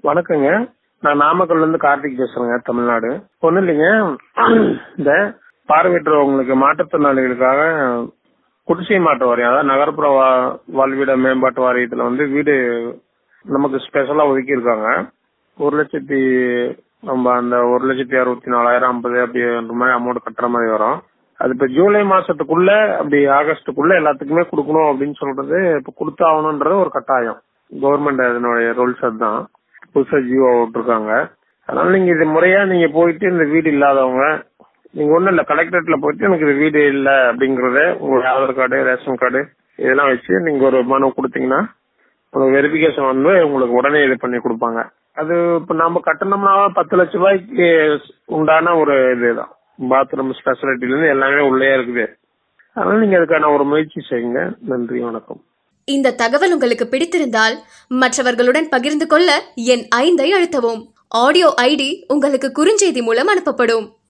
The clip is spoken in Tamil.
வணக்கங்க நான் நாமக்கல்ல இருந்து கார்த்திக் பேசுறேங்க தமிழ்நாடு ஒண்ணும் இல்லைங்க இந்த பார்வையற்றவங்களுக்கு மாற்றுத்திறனாளிகளுக்காக குடிசை மாற்று வாரியம் அதாவது நகர்ப்புற வா- வாழ்விட மேம்பாட்டு வாரியத்துல வந்து வீடு நமக்கு ஸ்பெஷலா ஒதுக்கி இருக்காங்க ஒரு லட்சத்தி நம்ம அந்த ஒரு லட்சத்தி அறுபத்தி நாலாயிரம் ஐம்பது அப்படின்ற மாதிரி அமௌண்ட் கட்டுற மாதிரி வரும் அது இப்ப ஜூலை மாசத்துக்குள்ள அப்படி ஆகஸ்டுக்குள்ள எல்லாத்துக்குமே கொடுக்கணும் அப்படின்னு சொல்றது இப்ப கொடுத்தாகணுன்றது ஒரு கட்டாயம் கவர்மெண்ட் அதனுடைய ரூல்ஸ் அதுதான் புதுசா ஜியோ விட்டுருக்காங்க அதனால நீங்க இது முறையா நீங்க போயிட்டு இந்த வீடு இல்லாதவங்க நீங்க ஒண்ணும் இல்ல கலெக்டரேட்ல போயிட்டு எனக்கு இது வீடு இல்ல அப்படிங்கறத உங்களுடைய ஆதார் கார்டு ரேஷன் கார்டு இதெல்லாம் வச்சு நீங்க ஒரு மனு கொடுத்தீங்கன்னா உங்களுக்கு வெரிஃபிகேஷன் வந்து உங்களுக்கு உடனே இது பண்ணி கொடுப்பாங்க அது இப்ப நம்ம கட்டணம்னா பத்து லட்ச ரூபாய்க்கு உண்டான ஒரு இதுதான் பாத்ரூம் ஸ்பெசிலிட்டில இருந்து எல்லாமே உள்ளே இருக்குது அதனால நீங்க அதுக்கான ஒரு முயற்சி செய்யுங்க நன்றி வணக்கம் இந்த தகவல் உங்களுக்கு பிடித்திருந்தால் மற்றவர்களுடன் பகிர்ந்து கொள்ள என் ஐந்தை அழுத்தவும் ஆடியோ ஐடி உங்களுக்கு குறுஞ்செய்தி மூலம் அனுப்பப்படும்